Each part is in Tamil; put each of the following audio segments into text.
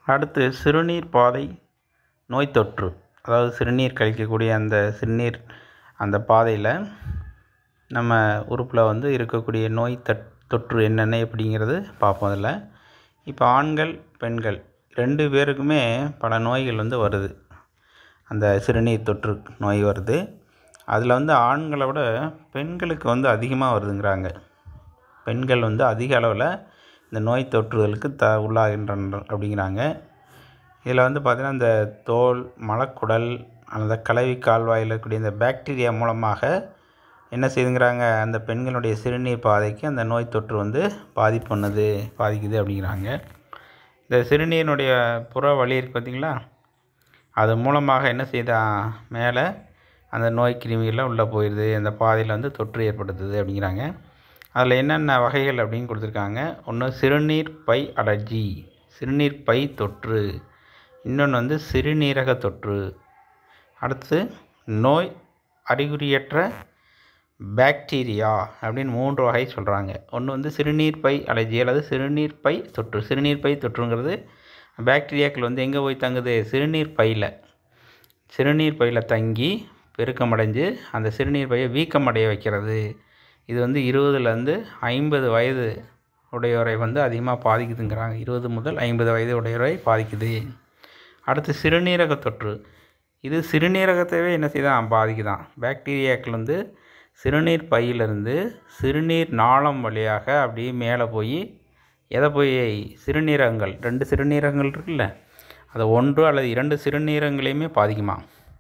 அடுத்து சிறுநீர் பாதை நோய் தொற்று அதாவது சிறுநீர் கழிக்கக்கூடிய அந்த சிறுநீர் அந்த பாதையில் நம்ம உறுப்பில் வந்து இருக்கக்கூடிய நோய் தட் தொற்று என்னென்ன எப்படிங்கிறது பார்ப்போம் அதில் இப்போ ஆண்கள் பெண்கள் ரெண்டு பேருக்குமே பல நோய்கள் வந்து வருது அந்த சிறுநீர் தொற்று நோய் வருது அதில் வந்து ஆண்களை விட பெண்களுக்கு வந்து அதிகமாக வருதுங்கிறாங்க பெண்கள் வந்து அதிக அளவில் இந்த நோய் தொற்றுதலுக்கு த உள்ளாகின்றனர் அப்படிங்கிறாங்க இதில் வந்து பார்த்திங்கன்னா இந்த தோல் மலக்குடல் அந்த கலவி கால்வாயில் இருக்கக்கூடிய இந்த பாக்டீரியா மூலமாக என்ன செய்யுதுங்கிறாங்க அந்த பெண்களுடைய சிறுநீர் பாதைக்கு அந்த நோய் தொற்று வந்து பாதிப்பு பண்ணுது பாதிக்குது அப்படிங்கிறாங்க இந்த சிறுநீரினுடைய புற வழி இருக்குது பார்த்திங்களா அது மூலமாக என்ன செய்தா மேலே அந்த நோய் கிருமிகள்லாம் உள்ளே போயிடுது அந்த பாதையில் வந்து தொற்று ஏற்படுத்துது அப்படிங்கிறாங்க அதில் என்னென்ன வகைகள் அப்படின்னு கொடுத்துருக்காங்க ஒன்று சிறுநீர் பை அலர்ஜி சிறுநீர் பை தொற்று இன்னொன்று வந்து சிறுநீரக தொற்று அடுத்து நோய் அறிகுறியற்ற பாக்டீரியா அப்படின்னு மூன்று வகை சொல்கிறாங்க ஒன்று வந்து சிறுநீர் பை அலர்ஜி அல்லது சிறுநீர் பை தொற்று சிறுநீர் பை தொற்றுங்கிறது பாக்டீரியாக்கள் வந்து எங்கே போய் தங்குது சிறுநீர் பையில் சிறுநீர் பையில் தங்கி பெருக்கமடைஞ்சு அந்த சிறுநீர் பையை வீக்கமடைய வைக்கிறது இது வந்து இருபதுலேருந்து ஐம்பது வயது உடையோரை வந்து அதிகமாக பாதிக்குதுங்கிறாங்க இருபது முதல் ஐம்பது வயது உடையோரை பாதிக்குது அடுத்து சிறுநீரக தொற்று இது சிறுநீரகத்தையே என்ன செய்தான் பாதிக்குதான் பாக்டீரியாக்கள் வந்து சிறுநீர் பையிலிருந்து சிறுநீர் நாளம் வழியாக அப்படியே மேலே போய் எதை போய் சிறுநீரகங்கள் ரெண்டு சிறுநீரகங்கள் இருக்குல்ல அது ஒன்று அல்லது இரண்டு சிறுநீரகங்களையுமே பாதிக்குமா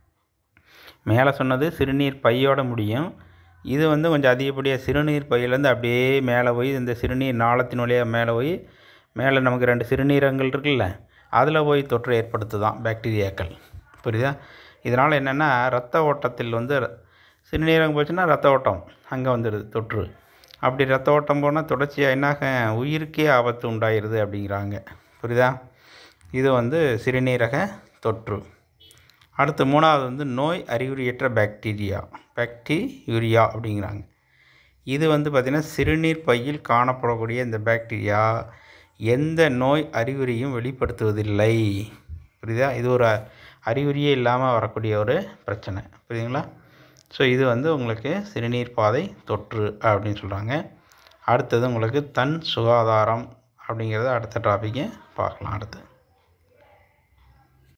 மேலே சொன்னது சிறுநீர் பையோட முடியும் இது வந்து கொஞ்சம் அதிகப்படியாக சிறுநீர் பையிலேருந்து அப்படியே மேலே போய் இந்த சிறுநீர் நாளத்தின் வழியாக மேலே போய் மேலே நமக்கு ரெண்டு சிறுநீரகங்கள் இருக்குல்ல அதில் போய் தொற்று ஏற்படுத்துதான் பாக்டீரியாக்கள் புரியுதா இதனால் என்னென்னா ரத்த ஓட்டத்தில் வந்து சிறுநீரகம் போச்சுன்னா ரத்த ஓட்டம் அங்கே வந்துடுது தொற்று அப்படி ரத்த ஓட்டம் போனால் தொடர்ச்சியாக என்னாக உயிருக்கே ஆபத்து உண்டாயிருது அப்படிங்கிறாங்க புரியுதா இது வந்து சிறுநீரக தொற்று அடுத்து மூணாவது வந்து நோய் அறிகுறியற்ற பாக்டீரியா பாக்டீரியா அப்படிங்கிறாங்க இது வந்து பார்த்திங்கன்னா சிறுநீர் பையில் காணப்படக்கூடிய இந்த பாக்டீரியா எந்த நோய் அறிகுறியும் வெளிப்படுத்துவதில்லை புரியுதா இது ஒரு அறிகுறியே இல்லாமல் வரக்கூடிய ஒரு பிரச்சனை புரியுதுங்களா ஸோ இது வந்து உங்களுக்கு சிறுநீர் பாதை தொற்று அப்படின்னு சொல்கிறாங்க அடுத்தது உங்களுக்கு தன் சுகாதாரம் அப்படிங்கிறத அடுத்த டாப்பிக்கை பார்க்கலாம் அடுத்து